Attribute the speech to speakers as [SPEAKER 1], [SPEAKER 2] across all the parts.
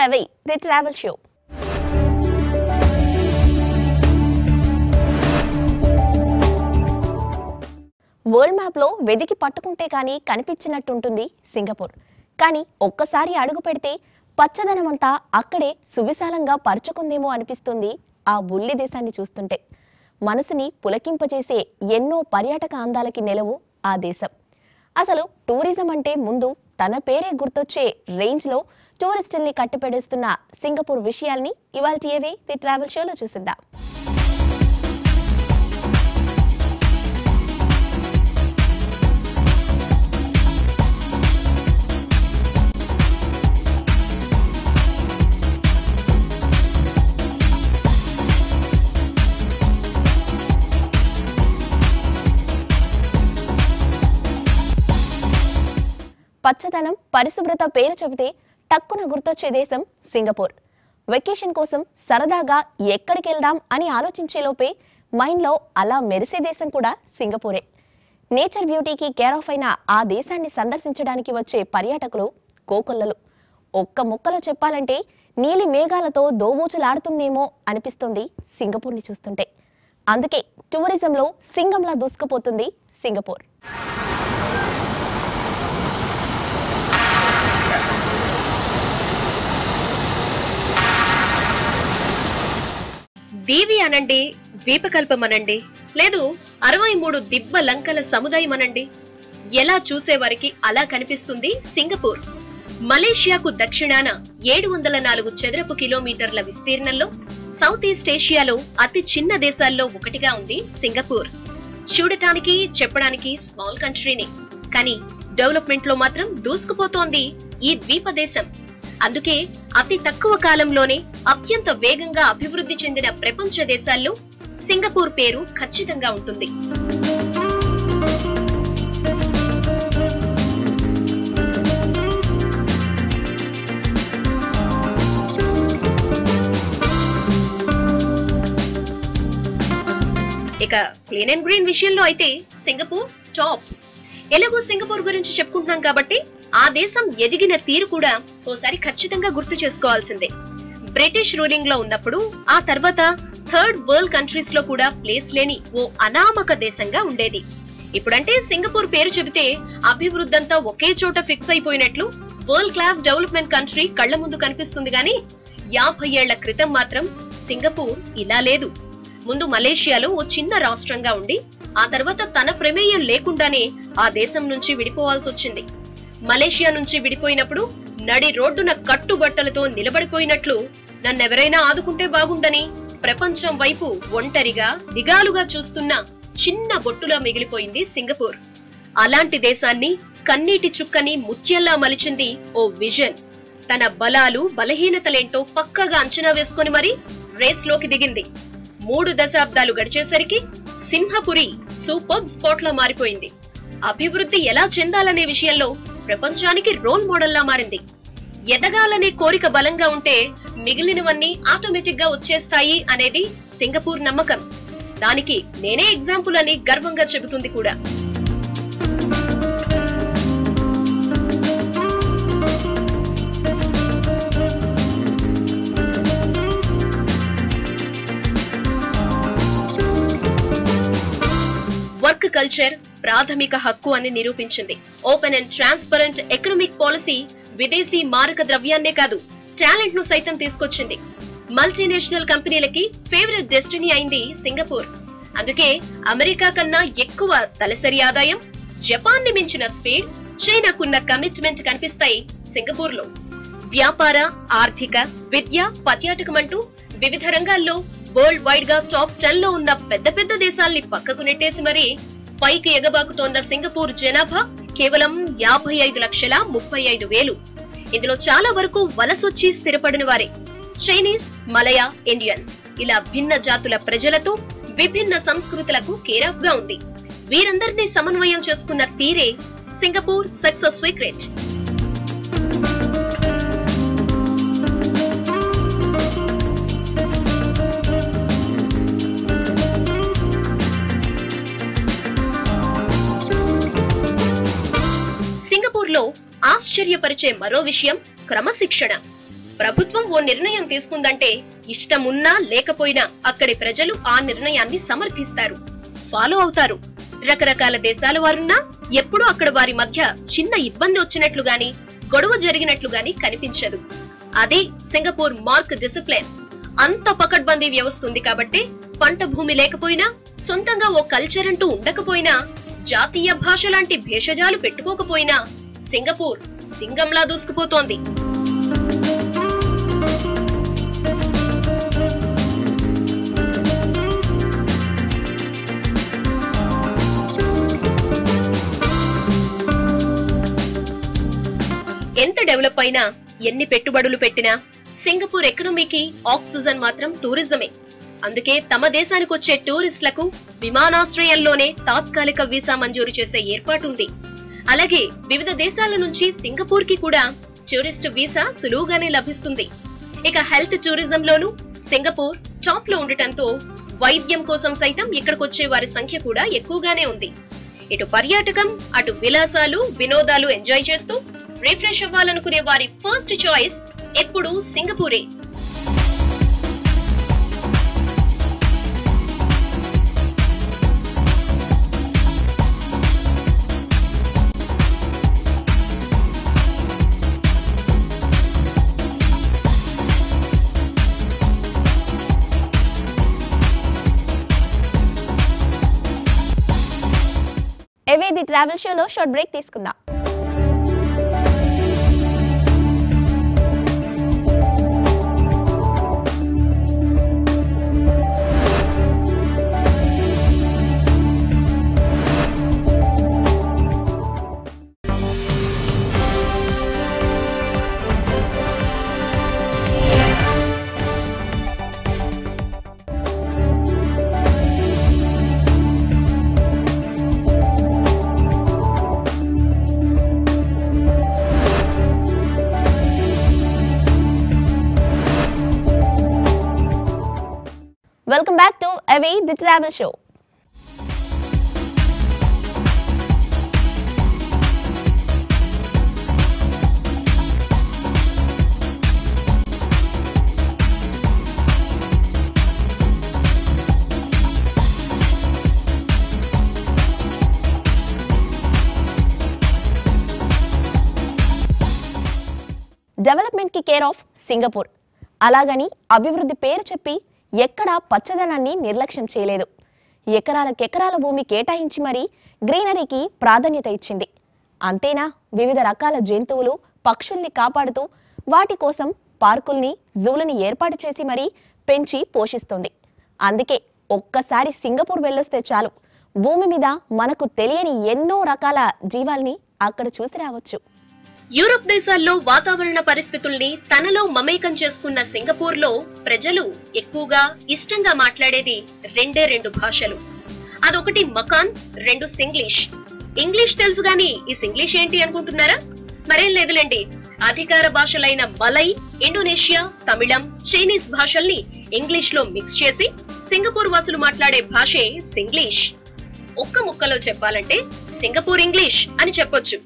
[SPEAKER 1] away the travel show world మ్యాప్లో వెదికి పట్టుకుంటే కానీ కనిపించినట్టుంటుంది సింగపూర్ కానీ ఒక్కసారి అడుగు పెడితే పచ్చదనమంతా అక్కడే సువిశాలంగా పరుచుకుందేమో అనిపిస్తుంది ఆ బుల్లి దేశాన్ని చూస్తుంటే మనసుని పులకింపజేసే ఎన్నో పర్యాటక అందాలకి నెలవు ఆ దేశం అసలు టూరిజం అంటే ముందు తన పేరే గుర్తొచ్చే రేంజ్లో టూరిస్టుల్ని కట్టిపెడేస్తున్న సింగపూర్ విషయాల్ని ఇవాళ టీవీ ది ట్రావెల్ షోలో చూసిద్దాం పచ్చదనం పరిశుభ్రత పేరు చెబితే టక్కున గుర్తొచ్చే దేశం సింగపూర్ వెకేషన్ కోసం సరదాగా ఎక్కడికి వెళ్దాం అని ఆలోచించే లోపే మైండ్లో అలా మెరిసే దేశం కూడా సింగపూరే నేచర్ బ్యూటీకి కేర్ ఆఫ్ అయిన ఆ దేశాన్ని సందర్శించడానికి వచ్చే పర్యాటకులు కోకొల్లలు ఒక్క ముక్కలో చెప్పాలంటే నీలి మేఘాలతో దోబూచులాడుతుందేమో అనిపిస్తుంది సింగపూర్ని చూస్తుంటే అందుకే టూరిజంలో సింగంలా దూసుకుపోతుంది సింగపూర్
[SPEAKER 2] దీవి అనండి ద్వీపకల్పం అనండి లేదు అరవై మూడు దిబ్బ లంకల సముదాయం అనండి ఎలా చూసేవారికి అలా కనిపిస్తుంది సింగపూర్ మలేషియాకు దక్షిణాన ఏడు వందల నాలుగు చదరపు కిలోమీటర్ల విస్తీర్ణంలో సౌత్ ఈస్ట్ ఏషియాలో అతి చిన్న దేశాల్లో ఒకటిగా ఉంది సింగపూర్ చూడటానికి చెప్పడానికి స్మాల్ కంట్రీని కానీ డెవలప్మెంట్ లో మాత్రం దూసుకుపోతోంది ఈ ద్వీప దేశం అందుకే అతి తక్కువ కాలంలోనే అత్యంత వేగంగా అభివృద్ధి చెందిన ప్రపంచ దేశాల్లో సింగపూర్ పేరు ఖచ్చితంగా ఉంటుంది ఇక క్లీన్ అండ్ గ్రీన్ విషయంలో అయితే సింగపూర్ టాప్ ఎలాగో సింగపూర్ గురించి చెప్పుకుంటున్నాం కాబట్టి ఆ దేశం ఎదిగిన తీరు కూడా ఓసారి ఖచ్చితంగా గుర్తు చేసుకోవాల్సిందే బ్రిటిష్ రూలింగ్ లో ఉన్నప్పుడు ఆ తర్వాత థర్డ్ వరల్డ్ కంట్రీస్ లో కూడా ప్లేస్ లేని ఓ అనామక దేశంగా ఉండేది ఇప్పుడంటే సింగపూర్ పేరు చెబితే అభివృద్ధి అంతా ఒకే చోట ఫిక్స్ అయిపోయినట్లు వరల్డ్ క్లాస్ డెవలప్మెంట్ కంట్రీ కళ్ల ముందు కనిపిస్తుంది గానీ యాభై ఏళ్ల క్రితం మాత్రం సింగపూర్ ఇలా లేదు ముందు మలేషియాలో ఓ చిన్న రాష్ట్రంగా ఉండి ఆ తర్వాత తన ప్రమేయం లేకుండానే ఆ దేశం నుంచి విడిపోవాల్సి వచ్చింది మలేషియా నుంచి విడిపోయినప్పుడు నడి రోడ్డున కట్టుబట్టలతో నిలబడిపోయినట్లు నన్నెవరైనా ఆదుకుంటే బాగుండని ప్రపంచం వైపు ఒంటరిగా దిగాలుగా చూస్తున్న చిన్న బొట్టులా మిగిలిపోయింది సింగపూర్ అలాంటి దేశాన్ని కన్నీటి చుక్కని ముత్యంలా మలిచింది ఓ విజన్ తన బలాలు బలహీనతలేంటో పక్కగా అంచనా వేసుకొని మరి రేస్ లోకి దిగింది మూడు దశాబ్దాలు గడిచేసరికి సింహపురి సూపర్ స్పాట్ లా మారిపోయింది అభివృద్ధి ఎలా చెందాలనే విషయంలో ప్రపంచానికి రోల్ మోడల్ లా మారింది ఎదగాలనే కోరిక బలంగా ఉంటే మిగిలినవన్నీ ఆటోమేటిక్ గా వచ్చేస్తాయి అనేది సింగపూర్ నమ్మకం దానికి నేనే ఎగ్జాంపుల్ అని గర్వంగా చెబుతుంది కూడా వర్క్ కల్చర్ ప్రాథమిక హక్కు అని నిరూపించింది open and transparent economic policy విదేశీ మారక ద్రవ్యాన్నే కాదు టాలెంట్ ను సైతం తీసుకొచ్చింది మల్టీనేషనల్ కంపెనీలకి ఫేవరెట్ డెస్టినీ అయింది సింగపూర్ అందుకే అమెరికా కన్నా ఎక్కువ తలసరి ఆదాయం జపాన్ ని మించిన స్పీడ్ చైనాకున్న కమిట్మెంట్ కనిపిస్తాయి సింగపూర్ లో వ్యాపార ఆర్థిక విద్య పర్యాటకం అంటూ వివిధ రంగాల్లో వరల్డ్ వైడ్ గా టాప్ టెన్ లో ఉన్న పెద్ద పెద్ద దేశాల్ని పక్కకు నెట్టేసి మరి పైకి ఎగబాకుతోన్న సింగపూర్ జనాభా కేవలం యాభై ఐదు లక్షల ముప్పై ఐదు వేలు ఇందులో చాలా వరకు వలసొచ్చి స్థిరపడిన వారే చైనీస్ మలయ ఇండియన్ ఇలా భిన్న జాతుల ప్రజలతో విభిన్న సంస్కృతులకు కేరాఫ్ గా ఉంది వీరందరినీ సమన్వయం చేసుకున్న తీరే సింగపూర్ సక్సెస్ సీక్రెట్ సింగపూర్ లో ఆశ్చర్యపరిచే మరో విషయం క్రమశిక్షణ ప్రభుత్వం ఓ నిర్ణయం తీసుకుందంటే ఇష్టమున్నా లేకపోయినా అక్కడి ప్రజలు ఆ నిర్ణయాన్ని సమర్థిస్తారు ఫాలో అవుతారు రకరకాల దేశాల వారున్నా ఎప్పుడూ అక్కడ వారి మధ్య చిన్న ఇబ్బంది వచ్చినట్లు గాని గొడవ జరిగినట్లు గాని కనిపించదు అది సింగపూర్ మార్క్ డిసిప్లిన్ అంత పకడ్బందీ వ్యవస్థ ఉంది కాబట్టి పంట భూమి లేకపోయినా సొంతంగా ఓ కల్చర్ అంటూ ఉండకపోయినా జాతీయ భాష లాంటి భేషజాలు పెట్టుకోకపోయినా సింగపూర్ సింగంలా దూసుకుపోతోంది ఎంత డెవలప్ అయినా ఎన్ని పెట్టుబడులు పెట్టినా సింగపూర్ ఎకనమీకి ఆక్సిజన్ మాత్రం టూరిజమే అందుకే తమ దేశానికి వచ్చే టూరిస్టులకు విమానాశ్రయంలోనే తాత్కాలిక వీసా మంజూరు చేసే ఏర్పాటుంది అలాగే వివిధ దేశాల నుంచి సింగపూర్ కి కూడా టూరిస్ట్ వీసా సులువుగానే లభిస్తుంది ఇక హెల్త్ టూరిజం లోను సింగపూర్ టాప్ లో ఉండటంతో వైద్యం కోసం సైతం ఇక్కడికొచ్చే వారి సంఖ్య కూడా ఎక్కువగానే ఉంది ఇటు పర్యాటకం అటు విలాసాలు వినోదాలు ఎంజాయ్ చేస్తూ రిఫ్రెష్ అవ్వాలనుకునే వారి ఫస్ట్ చాయిస్ ఎప్పుడు సింగపూరే
[SPEAKER 1] ఎవే ది ట్రావెల్ షోలో షార్ట్ బ్రేక్ తీసుకుందాం welcome back to away the travel show development కి కేర్ ఆఫ్ సింగపూర్ అలాగని అభివృద్ధి పేరు చెప్పి ఎక్కడా పచ్చదనాన్ని నిర్లక్ష్యం చేయలేదు ఎకరాలకెకరాల భూమి కేటాయించి మరీ గ్రీనరీకి ప్రాధాన్యత ఇచ్చింది అంతేనా వివిధ రకాల జంతువులు పక్షుల్ని కాపాడుతూ వాటి కోసం పార్కుల్ని జూలని ఏర్పాటు చేసి మరీ పెంచి పోషిస్తుంది అందుకే ఒక్కసారి సింగపూర్ వెళ్ళొస్తే చాలు భూమి మీద మనకు తెలియని ఎన్నో రకాల జీవాల్ని అక్కడ చూసి రావచ్చు
[SPEAKER 2] యూరప్ దేశాల్లో వాతావరణ పరిస్థితుల్ని తనలో మమేకం చేసుకున్న సింగపూర్ లో ప్రజలు ఎక్కువగా ఇష్టంగా మాట్లాడేది రెండే రెండు భాషలు అదొకటి మకాన్ రెండు సింగ్లీష్ ఇంగ్లీష్ తెలుసు గాని ఈ సింగ్లీష్ ఏంటి అనుకుంటున్నారా మరేం లేదులేండి అధికార భాషలైన మలై ఇండోనేషియా తమిళం చైనీస్ భాషల్ని ఇంగ్లీష్ లో మిక్స్ చేసి సింగపూర్ వాసులు మాట్లాడే భాషే సింగ్లీష్ ఒక్క ముక్కలో చెప్పాలంటే సింగపూర్ ఇంగ్లీష్ అని చెప్పొచ్చు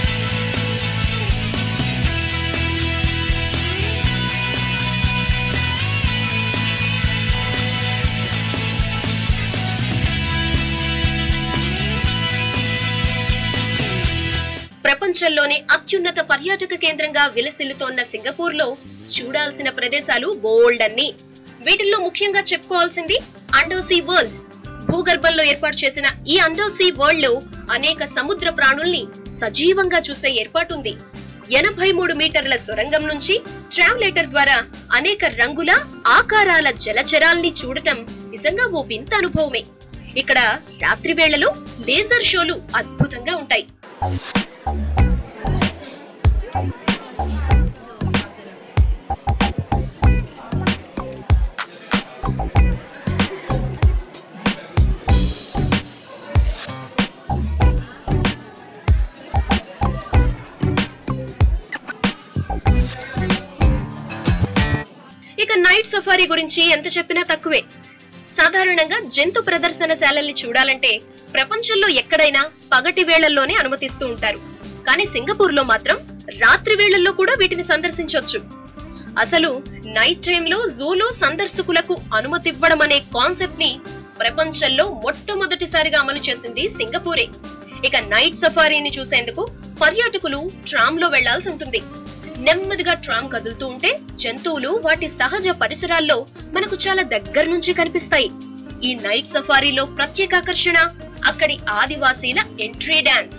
[SPEAKER 2] ప్రపంచంలోనే అత్యున్నత పర్యాటక కేంద్రంగా విలసిల్లుతోన్న సింగపూర్ లో చూడాల్సిన ప్రదేశాలు బోల్డ్ అన్ని వీటిల్లో ముఖ్యంగా చెప్పుకోవాల్సింది అండర్ సీ వరల్డ్ భూగర్భంలో ఏర్పాటు చేసిన ఈ అండర్ సీ వరల్డ్ లో అనేక సముద్ర ప్రాణుల్ని సజీవంగా చూసే ఏర్పాటుంది ఎనభై మూడు మీటర్ల సొరంగం నుంచి ట్రావెలేటర్ ద్వారా అనేక రంగుల ఆకారాల జలచరాల్ని చూడటం నిజంగా ఓ వింత అనుభవమే ఇక్కడ రాత్రి వేళలో లేజర్ షోలు అద్భుతంగా ఉంటాయి ఇక నైట్ సఫారీ గురించి ఎంత చెప్పినా తక్కువే సాధారణంగా జంతు ప్రదర్శనశాలల్ని చూడాలంటే ప్రపంచంలో ఎక్కడైనా పగటి వేళల్లోనే అనుమతిస్తూ ఉంటారు కానీ సింగపూర్ లో మాత్రం రాత్రి వేళల్లో కూడా వీటిని సందర్శించొచ్చు అసలు నైట్ టైంలో జూలో సందర్శకులకు అనుమతి ఇవ్వడం అనే కాన్సెప్ట్ ని ప్రపంచంలో మొట్టమొదటిసారిగా అమలు చేసింది సింగపూరే ఇక నైట్ సఫారీని చూసేందుకు పర్యాటకులు ట్రామ్ లో వెళ్లాల్సి ఉంటుంది నెమ్మదిగా ట్రామ్ కదులుతూ ఉంటే జంతువులు వాటి సహజ పరిసరాల్లో మనకు చాలా దగ్గర నుంచి కనిపిస్తాయి ఈ నైట్ సఫారీలో ప్రత్యేక ఆకర్షణ అక్కడి ఆదివాసీల ఎంట్రీ డాన్స్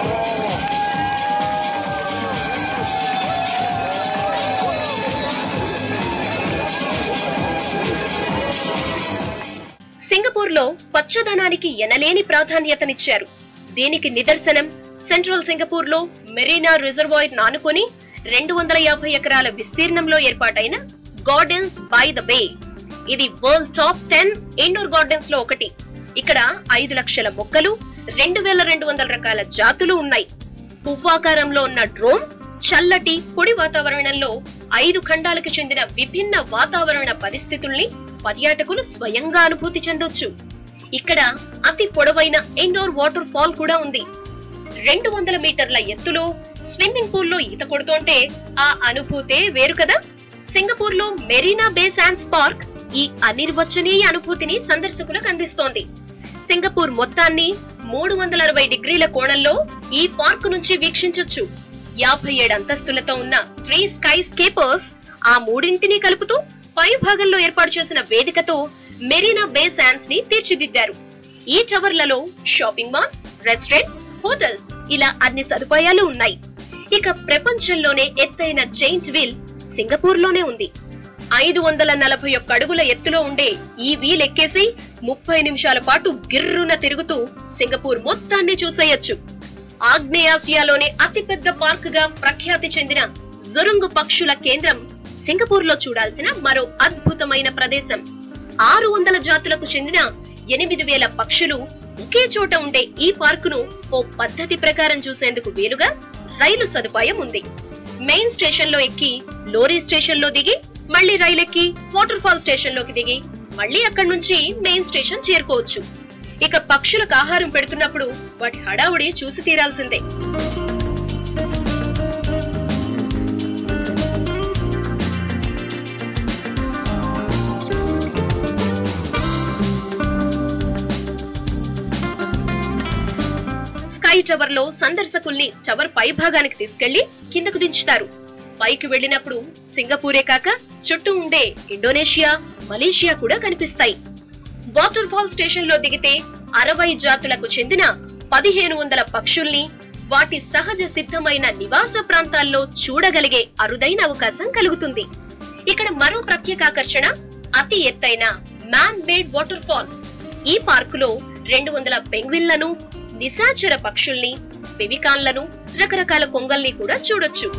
[SPEAKER 2] సింగపూర్ లో పచ్చదనానికి ఎనలేని ప్రాధాన్యతనిచ్చారు దీనికి నిదర్శనం సెంట్రల్ సింగపూర్ లో మెరీనా రిజర్వాయర్ నానుకొని రెండు వందల యాభై ఎకరాల విస్తీర్ణంలో ఏర్పాటైన గార్డెన్స్ బై ద బే ఇది world top ten indoor gardens లో ఒకటి ఇక్కడ ఐదు లక్షల మొక్కలు రెండు వేల రెండు వందల రకాల జాతులు ఉన్నాయి పువ్వాకారంలో ఉన్న డ్రోన్ చల్లటి పొడి వాతావరణంలో ఐదు ఖండాలకు చెందిన విభిన్న వాతావరణ పరిస్థితుల్ని పర్యాటకులు స్వయంగా అనుభూతి చెందొచ్చు ఇక్కడ అతి పొడవైన ఇండోర్ వాటర్ ఫాల్ కూడా ఉంది రెండు వందల మీటర్ల ఎత్తులో స్విమ్మింగ్ పూల్ లో ఈత కొడుతుంటే ఆ అనుభూతే వేరు కదా సింగపూర్ లో మెరీనా బే శాండ్స్ పార్క్ ఈ అనిర్వచనీయ అనుభూతిని సందర్శకులకు అందిస్తోంది సింగపూర్ మొత్తాన్ని మూడు వందల అరవై డిగ్రీల కోణంలో ఈ పార్క్ నుంచి వీక్షించొచ్చు యాభై ఏడు అంతస్తులతో ఉన్న త్రీ స్కై స్కేపర్స్ ఆ మూడింటిని కలుపుతూ పై భాగంలో ఏర్పాటు చేసిన వేదికతో మెరీనా బే శాండ్స్ ని తీర్చిదిద్దారు ఈ టవర్లలో షాపింగ్ మాల్ రెస్టారెంట్ హోటల్స్ ఇలా అన్ని సదుపాయాలు ఉన్నాయి ఇక ప్రపంచంలోనే ఎత్తైన జైంట్ వీల్ సింగపూర్ లోనే ఉంది ఐదు వందల నలభై ఒక్క అడుగుల ఎత్తులో ఉండే ఈ వీల్ ఎక్కేసి ముప్పై నిమిషాల పాటు గిర్రున తిరుగుతూ సింగపూర్ మొత్తాన్ని చూసేయొచ్చు ఆగ్నేయాసియాలోనే అతిపెద్ద పార్క్ గా ప్రఖ్యాతి చెందిన జురుంగు పక్షుల కేంద్రం సింగపూర్ లో చూడాల్సిన మరో అద్భుతమైన ప్రదేశం ఆరు వందల జాతులకు చెందిన ఎనిమిది వేల పక్షులు ఒకే చోట ఉండే ఈ పార్కును ఓ పద్ధతి ప్రకారం చూసేందుకు వీలుగా రైలు సదుపాయం ఉంది మెయిన్ స్టేషన్ లో ఎక్కి లోరీ స్టేషన్ లో దిగి మళ్ళీ రైలు ఎక్కి వాటర్ ఫాల్ స్టేషన్ లోకి దిగి మళ్ళీ అక్కడి నుంచి మెయిన్ స్టేషన్ చేరుకోవచ్చు ఇక పక్షులకు ఆహారం పెడుతున్నప్పుడు వాటి హడావుడి చూసి తీరాల్సిందే స్కై టవర్ లో సందర్శకుల్ని టవర్ పై భాగానికి తీసుకెళ్లి కిందకు దించుతారు పైకి వెళ్ళినప్పుడు సింగపూరే కాక చుట్టూ ఉండే ఇండోనేషియా మలేషియా కూడా కనిపిస్తాయి వాటర్ ఫాల్ స్టేషన్ లో దిగితే అరవై జాతులకు చెందిన పదిహేను వందల పక్షుల్ని వాటి సహజ సిద్ధమైన నివాస ప్రాంతాల్లో చూడగలిగే అరుదైన అవకాశం కలుగుతుంది ఇక్కడ మరో ప్రత్యేక ఆకర్షణ అతి ఎత్తైన మ్యాన్ మేడ్ వాటర్ ఫాల్ ఈ పార్కులో రెండు వందల పెంగ్విన్లను నిశాచర పక్షుల్ని పెవికాన్లను రకరకాల కొంగల్ని కూడా చూడొచ్చు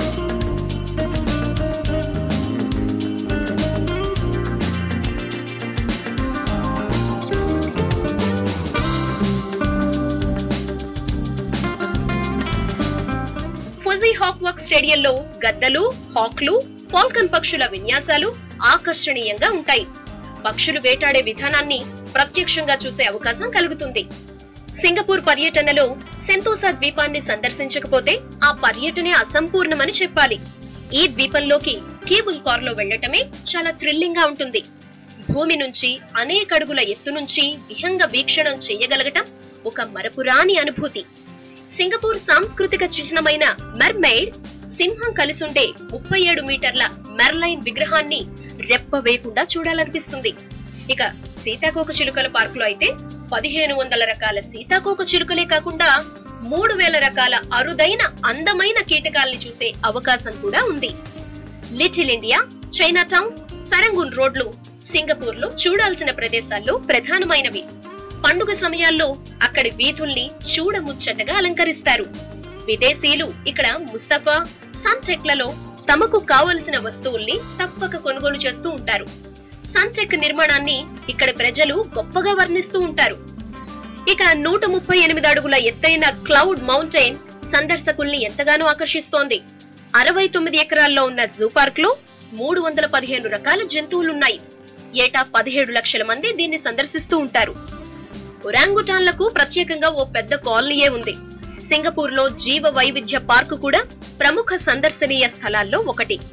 [SPEAKER 2] ఫుజీ హాక్ వాక్ స్టేడియంలో గద్దలు హాక్లు ఫాల్కన్ పక్షుల విన్యాసాలు ఆకర్షణీయంగా ఉంటాయి పక్షులు వేటాడే విధానాన్ని ప్రత్యక్షంగా చూసే అవకాశం కలుగుతుంది సింగపూర్ పర్యటనలో సెంతోసా ద్వీపాన్ని సందర్శించకపోతే ఆ పర్యటనే అసంపూర్ణమని చెప్పాలి ఈ ద్వీపంలోకి కేబుల్ కార్ లో వెళ్లటమే చాలా థ్రిల్లింగ్ గా ఉంటుంది భూమి నుంచి అనేక అడుగుల ఎత్తు నుంచి విహంగ వీక్షణం చేయగలగటం ఒక మరపురాని అనుభూతి సింగపూర్ సాంస్కృతిక చిహ్నమైన మెర్మైడ్ సింహం కలిసుండే ముప్పై ఏడు మీటర్ల మెర్లైన్ విగ్రహాన్ని రెప్ప వేయకుండా చూడాలనిపిస్తుంది ఇక సీతాకోక చిలుకల పార్క్ లో అయితే పదిహేను వందల రకాల సీతాకోక చిలుకలే కాకుండా మూడు వేల రకాల అరుదైన అందమైన కీటకాల్ని చూసే అవకాశం కూడా ఉంది little India China town Serangoon రోడ్లు సింగపూర్ లో చూడాల్సిన ప్రదేశాల్లో ప్రధానమైనవి పండుగ సమయాల్లో అక్కడి వీధుల్ని చూడముచ్చటగా అలంకరిస్తారు విదేశీయులు ఇక్కడ ముస్తఫా సన్టెక్లలో తమకు కావలసిన వస్తువుల్ని తప్పక కొనుగోలు చేస్తూ ఉంటారు సన్టెక్ నిర్మాణాన్ని ఇక్కడ ప్రజలు గొప్పగా వర్ణిస్తూ ఉంటారు ఇక నూట ముప్పై ఎనిమిది అడుగుల ఎత్తైన క్లౌడ్ మౌంటైన్ సందర్శకుల్ని ఎంతగానో ఆకర్షిస్తోంది అరవై తొమ్మిది ఎకరాల్లో ఉన్న జూ పార్క్ లో మూడు వందల పదిహేను రకాల జంతువులున్నాయి ఏటా పదిహేడు లక్షల మంది దీన్ని సందర్శిస్తూ ఉంటారు ఒరాంగుటాన్లకు ప్రత్యేకంగా ఓ పెద్ద కాలనీయే ఉంది సింగపూర్ లో జీవ వైవిధ్య పార్కు కూడా ప్రముఖ సందర్శనీయ స్థలాల్లో ఒకటి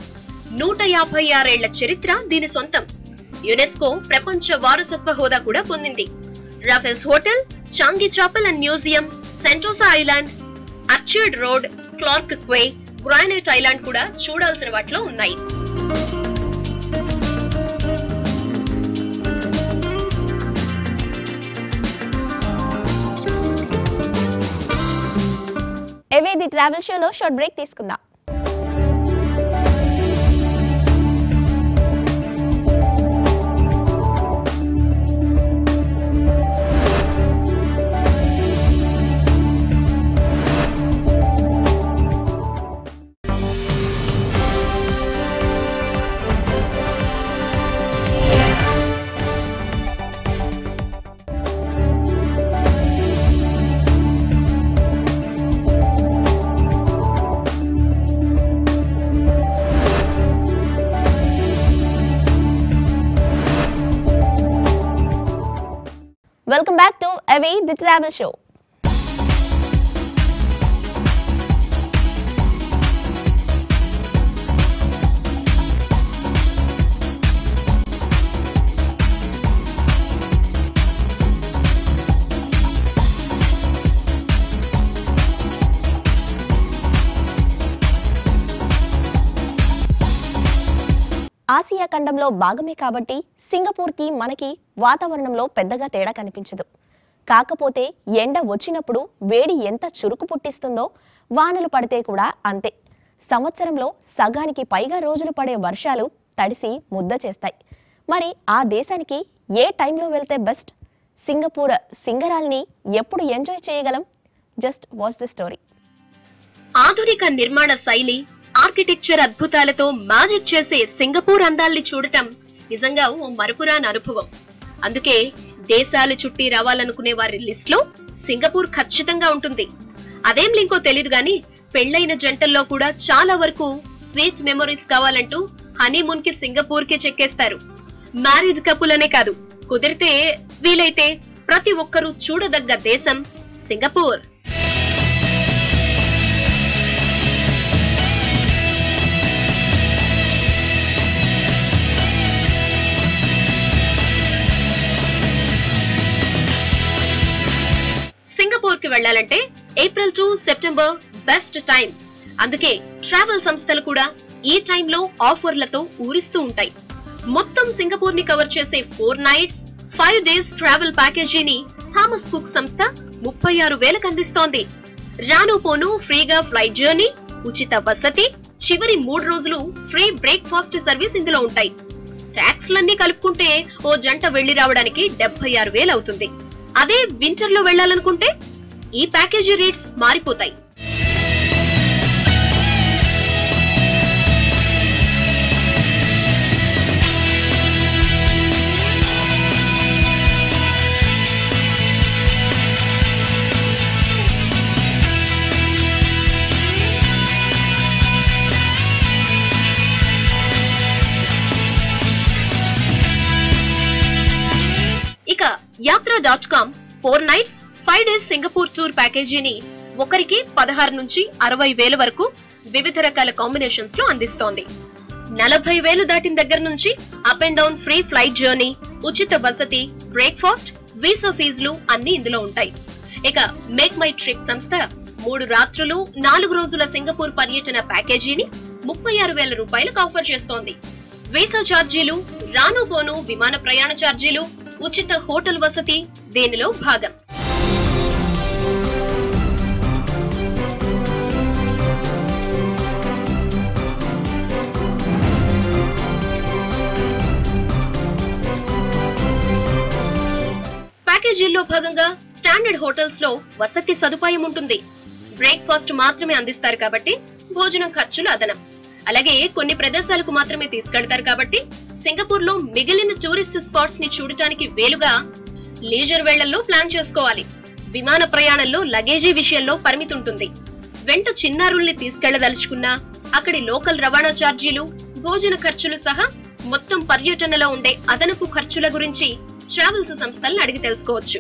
[SPEAKER 2] నూట యాభై ఆరేళ్ల చరిత్ర దీని సొంతం యునెస్కో ప్రపంచ వారసత్వ హోదా కూడా పొందింది Raffles hotel Changi chapel and museum Sentosa island Orchard road Clarke Quay Granite island కూడా చూడాల్సిన వాటిలో ఉన్నాయి
[SPEAKER 1] ఎవే ది ట్రావెల్ షోలో షార్ట్ బ్రేక్ తీసుకుందాం welcome back to away the travel show Asia ఖండంలో భాగమే కాబట్టి సింగపూర్కి మనకి వాతావరణంలో పెద్దగా తేడా కనిపించదు కాకపోతే ఎండ వచ్చినప్పుడు వేడి ఎంత చురుకు పుట్టిస్తుందో వానలు పడితే కూడా అంతే సంవత్సరంలో సగానికి పైగా రోజులు పడే వర్షాలు తడిసి ముద్ద చేస్తాయి మరి ఆ దేశానికి ఏ టైంలో వెళ్తే బెస్ట్ సింగపూర్ సింగరాల్ని ఎప్పుడు ఎంజాయ్ చేయగలం జస్ట్ వాచ్ ది స్టోరీ
[SPEAKER 2] ఆధునిక నిర్మాణ శైలి ఆర్కిటెక్చర్ అద్భుతాలతో మ్యాజిక్ చేసే సింగపూర్ అందాల్ని చూడటం నిజంగా ఓ మరపురాని అనుభవం అందుకే దేశాలు చుట్టి రావాలనుకునే వారి లిస్ట్ లో సింగపూర్ ఖచ్చితంగా ఉంటుంది అదేం లింకో తెలియదు గాని పెళ్లైన జంటల్లో కూడా చాలా వరకు స్వీట్ మెమరీస్ కావాలంటూ హనీమూన్ కి సింగపూర్ కి చెక్కేస్తారు మ్యారేజ్ కపుల్ అనే కాదు కుదిరితే వీలైతే ప్రతి ఒక్కరూ చూడదగ్గ దేశం సింగపూర్ సింగపూర్ కి వెళ్ళాలంటే April to September best time అందుకే ట్రావెల్ సంస్థలు కూడా ఈ టైంలో ఆఫర్లతో ఊరిస్తూ ఉంటాయి మొత్తం సింగపూర్ ని కవర్ చేసే four nights five days travel ప్యాకేజీని థామస్ కుక్ సంస్థ ముప్పై ఆరు వేలకు అందిస్తోంది రాను పోను ఫ్రీగా ఫ్లైట్ జర్నీ ఉచిత వసతి చివరి మూడు రోజులు ఫ్రీ బ్రేక్ఫాస్ట్ సర్వీస్ ఇందులో ఉంటాయి ట్యాక్స్లన్నీ కలుపుకుంటే ఓ జంట వెళ్లి రావడానికి డెబ్బై ఆరు వేలు అవుతుంది అదే వింటర్ లో వెళ్ళాలనుకుంటే ఈ ప్యాకేజీ రేట్స్ మారిపోతాయి ఇక Yatra dot com four nights five days Singapore tour ప్యాకేజీని ఒకరికి పదహారు నుంచి అరవై వేల వరకు వివిధ రకాల కాంబినేషన్స్ లో అందిస్తోంది నలభై వేలు దాటిన దగ్గర నుంచి up and down free flight journey ఉచిత వసతి బ్రేక్ఫాస్ట్ వీసా ఫీజులు అన్ని ఇందులో ఉంటాయి ఇక మేక్ మై ట్రిప్ సంస్థ మూడు రాత్రులు నాలుగు రోజుల సింగపూర్ పర్యటన ప్యాకేజీని ముప్పై ఆరు వేల రూపాయలకు ఆఫర్ చేస్తోంది వీసా ఛార్జీలు రాను పోను విమాన ప్రయాణ ఛార్జీలు ఉచిత హోటల్ వసతి దీనిలో భాగం ప్యాకేజీల్లో భాగంగా స్టాండర్డ్ హోటల్స్ లో వసతి సదుపాయం ఉంటుంది బ్రేక్ఫాస్ట్ మాత్రమే అందిస్తారు కాబట్టి భోజనం ఖర్చులు అదనం అలాగే కొన్ని ప్రదేశాలకు మాత్రమే తీసుకెళ్తారు కాబట్టి సింగపూర్ లో మిగిలిన టూరిస్ట్ స్పాట్స్ ని చూడటానికి వేలుగా లీజర్ వేళ్లలో ప్లాన్ చేసుకోవాలి విమాన ప్రయాణంలో లగేజీ విషయంలో పరిమితి ఉంటుంది వెంట చిన్నారుల్ని తీసుకెళ్లదలుచుకున్నా అక్కడి లోకల్ రవాణా ఛార్జీలు భోజన ఖర్చులు సహా మొత్తం పర్యటనలో ఉండే అదనపు ఖర్చుల గురించి ట్రావెల్స్ సంస్థలను అడిగి తెలుసుకోవచ్చు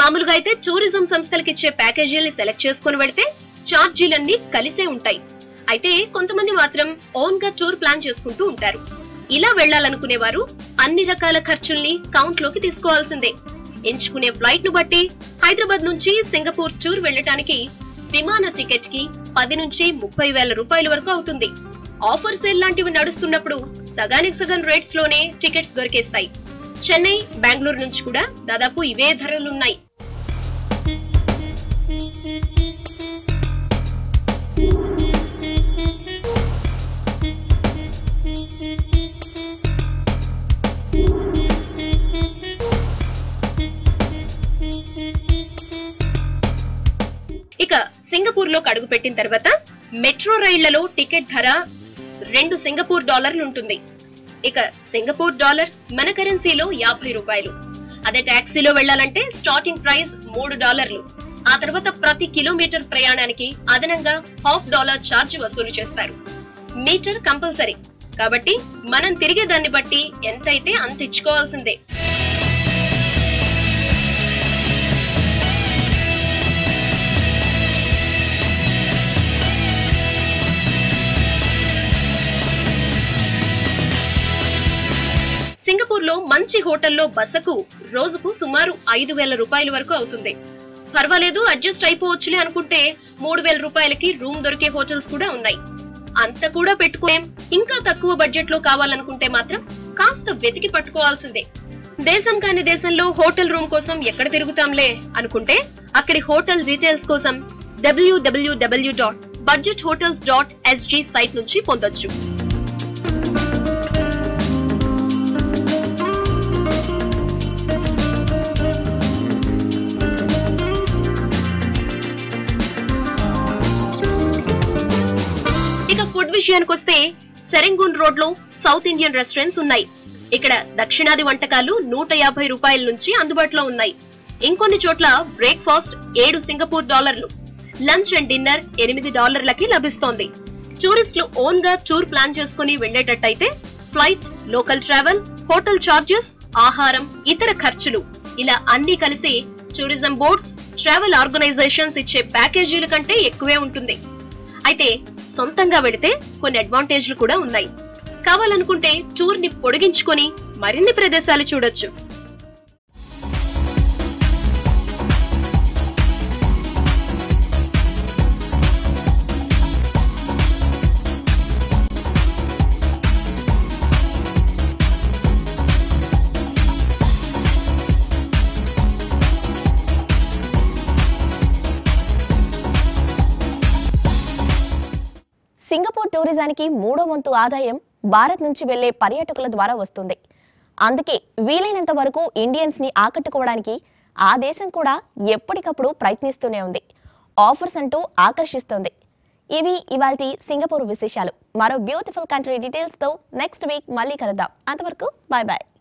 [SPEAKER 2] మామూలుగా అయితే టూరిజం సంస్థలకు ఇచ్చే ప్యాకేజీల్ని సెలెక్ట్ చేసుకుని వెళితే ఛార్జీలన్నీ కలిసే ఉంటాయి అయితే కొంతమంది మాత్రం ఓన్ గా టూర్ ప్లాన్ చేసుకుంటూ ఉంటారు ఇలా వెళ్లాలనుకునే వారు అన్ని రకాల ఖర్చుల్ని కౌంట్ లోకి తీసుకోవాల్సిందే ఎంచుకునే ఫ్లైట్ ను బట్టి హైదరాబాద్ నుంచి సింగపూర్ టూర్ వెళ్ళటానికి విమాన టికెట్ కి పది నుంచి ముప్పై వేల రూపాయల వరకు అవుతుంది ఆఫర్ సేల్ లాంటివి నడుస్తున్నప్పుడు సగానికి సగం రేట్స్ లోనే టికెట్స్ దొరికేస్తాయి చెన్నై బెంగళూరు నుంచి కూడా దాదాపు ఇవే ధరలున్నాయి ఇక సింగపూర్ లో అడుగు పెట్టిన తర్వాత మెట్రో రైళ్లలో టికెట్ ధర రెండు సింగపూర్ డాలర్లు ఉంటుంది ఇక సింగపూర్ డాలర్ మన కరెన్సీలో యాభై రూపాయలు అదే టాక్సీలో వెళ్ళాలంటే స్టార్టింగ్ ప్రైస్ మూడు డాలర్లు ఆ తర్వాత ప్రతి కిలోమీటర్ ప్రయాణానికి అదనంగా హాఫ్ డాలర్ ఛార్జ్ వసూలు చేస్తారు మీటర్ కంపల్సరీ కాబట్టి మనం తిరిగే దాన్ని బట్టి ఎంతైతే అంత ఇచ్చుకోవాల్సిందే సింగపూర్ లో మంచి హోటల్లో బసకు రోజుకు సుమారు ఐదు వేల రూపాయల వరకు అవుతుంది పర్వాలేదు అడ్జస్ట్ అయిపోవచ్చులే అనుకుంటే మూడు వేల రూపాయలకి రూమ్ దొరికే హోటల్స్ కూడా ఉన్నాయి అంత కూడా పెట్టుకోలేం ఇంకా తక్కువ బడ్జెట్ లో కావాలనుకుంటే మాత్రం కాస్త వెతికి పట్టుకోవాల్సిందే దేశం కాని దేశంలో హోటల్ రూమ్ కోసం ఎక్కడ తిరుగుతాంలే అనుకుంటే అక్కడి హోటల్ డీటెయిల్స్ కోసం W W W dot budget hotels dot SG site నుంచి పొందొచ్చు ఇక ఫుడ్ విషయానికి వస్తే సెరెంగున్ రోడ్ లో సౌత్ ఇండియన్ రెస్టారెంట్స్ ఉన్నాయి ఇక్కడ దక్షిణాది వంటకాలు నూట యాభై రూపాయల నుంచి అందుబాటులో ఉన్నాయి ఇంకొన్ని చోట్ల బ్రేక్ఫాస్ట్ ఏడు సింగపూర్ డాలర్లు లంచ్ అండ్ డిన్నర్ ఎనిమిది డాలర్లకి లభిస్తోంది టూరిస్టులు ఓన్ గా టూర్ ప్లాన్ చేసుకుని వెళ్లేటట్టయితే flight local travel hotel charges ఆహారం ఇతర ఖర్చులు ఇలా అన్ని కలిసి టూరిజం బోర్డ్స్ ట్రావెల్ ఆర్గనైజేషన్స్ ఇచ్చే ప్యాకేజీల కంటే ఎక్కువే ఉంటుంది అయితే సొంతంగా వెళితే కొన్ని అడ్వాంటేజ్లు కూడా ఉన్నాయి కావాలనుకుంటే టూర్ ని పొడిగించుకొని మరిన్ని ప్రదేశాలు చూడొచ్చు
[SPEAKER 1] సింగపూర్ టూరిజానికి మూడో వంతు ఆదాయం భారత్ నుంచి వెళ్లే పర్యాటకుల ద్వారా వస్తుంది అందుకే వీలైనంత వరకు ఇండియన్స్ ని ఆకట్టుకోవడానికి ఆ దేశం కూడా ఎప్పటికప్పుడు ప్రయత్నిస్తూనే ఉంది ఆఫర్స్ అంటూ ఆకర్షిస్తోంది ఇవి ఇవాల్టి సింగపూర్ విశేషాలు మరో బ్యూటిఫుల్ కంట్రీ డీటెయిల్స్తో నెక్స్ట్ వీక్ మళ్ళీ కలుద్దాం అంతవరకు బాయ్ బాయ్